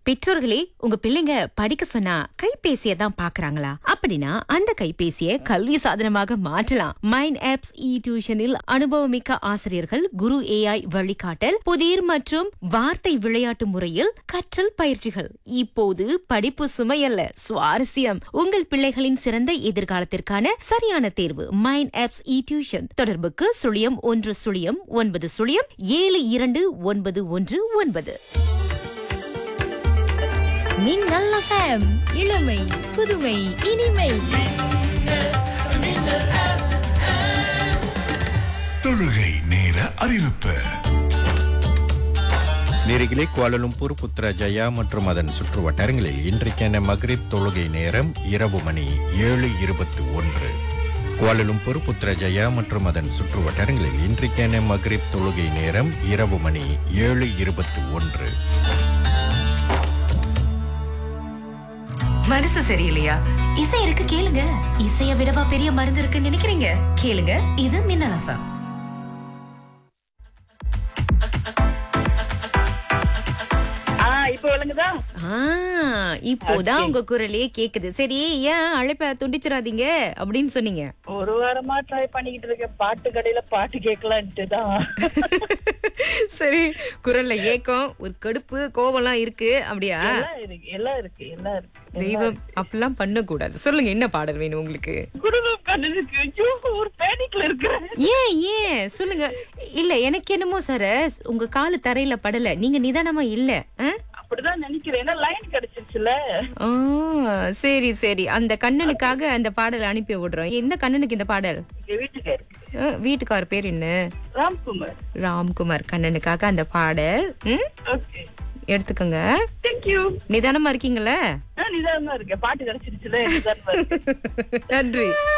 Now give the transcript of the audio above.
பெற்றோர்களே உங்க பிள்ளைங்க படிக்க சொன்னா கைபேசியை தான் பாக்குறாங்களா அப்படின்னா அந்த கைபேசியை கல்வி சாதனமாக மாற்றலாம் மைண்ட் ஆப்ஸ் இ டியூஷனில் அனுபவமிக்க ஆசிரியர்கள் குரு ஏஐ வழிகாட்டல் புதிர் மற்றும் வார்த்தை விளையாட்டு முறையில் கற்றல் பயிற்சிகள் இப்போது படிப்பு சுமையல்ல சுவாரஸ்யம் உங்கள் பிள்ளைகளின் சிறந்த எதிர்காலத்திற்கான சரியான தேர்வு மைண்ட் ஆப்ஸ் இ டியூஷன் தொடர்புக்கு சுழியம் ஒன்று சுழியம் ஒன்பது சுழியம் ஏழு இரண்டு ஒன்பது ஒன்று ஒன்பது மின்னல் FM இளமை புதுமை இனிமை தொழுகை நேர அறிவிப்பு நேரிகளே குவாலலும்பூர் புத்ரஜயா மற்றும் அதன் சுற்று வட்டாரங்களில் இன்றைக்கான மக்ரிப் தொழுகை நேரம் இரவு மணி ஏழு இருபத்தி ஒன்று குவாலலும்பூர் புத்ரஜயா மற்றும் அதன் சுற்று வட்டாரங்களில் இன்றைக்கான மக்ரிப் தொழுகை நேரம் இரவு மணி ஏழு இருபத்தி ஒன்று மனசு சரியில்லையா இசை இருக்கு கேளுங்க இசைய விடவா பெரிய மருந்து இருக்குன்னு நினைக்கிறீங்க கேளுங்க இது மின்னல் FM ஆ இப்ப விளங்குதா ஆ இப்போதான் உங்க குரலே கேக்குது சரி ஏன் அழைப்ப துண்டிச்சிடாதீங்க அப்படின்னு சொன்னீங்க ஒரு வாரமா ட்ரை பண்ணிக்கிட்டு இருக்கேன் பாட்டு கடையில பாட்டு கேட்கலான்ட்டு தான் சரி குரல்ல ஏக்கம் ஒரு கடுப்பு கோவம்லாம் இருக்கு அப்படியா எல்லாம் இருக்கு எல்லாம் இருக்கு எல்லாம் இருக்கு தெய்வம் அப்படிலாம் பண்ண கூடாது சொல்லுங்க என்ன பாடல் வேணும் உங்களுக்கு குடும்பம் கண்ணனுக்கு ஐயோ ஒரு பேனிக்ல இருக்கிறேன் ஏன் ஏன் சொல்லுங்க இல்ல எனக்கு என்னமோ சார் உங்க காலு தரையில படல நீங்க நிதானமா இல்ல ஆ? அப்படிதான் நினைக்கிறேன் ஏன்னா லைன் கிடைச்சிருச்சுல ஆ, சரி சரி அந்த கண்ணனுக்காக அந்த பாடல் அனுப்பி விடுறோம் எந்த கண்ணனுக்கு இந்த பாடல் எங்க வீட்டுக்காரு ஆ, வீட்டுக்கார் பேர் என்ன ராம்குமார் ராம்குமார் கண்ணனுக்காக அந்த பாடல் ம்? ஓகே எடுத்துக்கோங்க தேங்க்யூ நிதானமா இருக்கீங்களா நிதானமா இருக்கேன் பாட்டு கிடைச்சிருச்சுல நிதானமா இருக்கேன் நன்றி